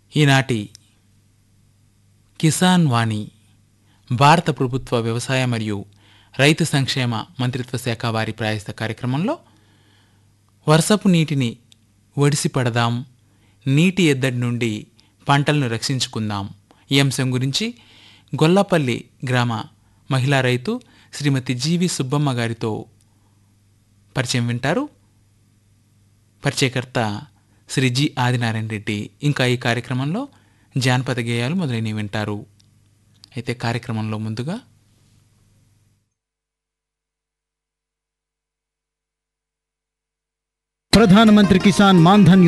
ఈనాటి కిసాన్ వాణి భారత ప్రభుత్వ వ్యవసాయ మరియు రైతు సంక్షేమ మంత్రిత్వ శాఖ వారి ప్రాయస్త కార్యక్రమంలో వర్షపు నీటిని ఒడిసి పడదాం నీటి ఎద్దడి నుండి పంటలను రక్షించుకుందాం ఈ అంశం గురించి గొల్లపల్లి గ్రామ మహిళా రైతు శ్రీమతి జీవి సుబ్బమ్మ గారితో పరిచయం వింటారు పరిచయకర్త శ్రీ జి ఆదినారాయణ రెడ్డి ఇంకా ఈ కార్యక్రమంలో జానపద గేయాలు మొదలైనవి వింటారు అయితే కార్యక్రమంలో ముందుగా ప్రధానమంత్రి కిసాన్ మాన్ధన్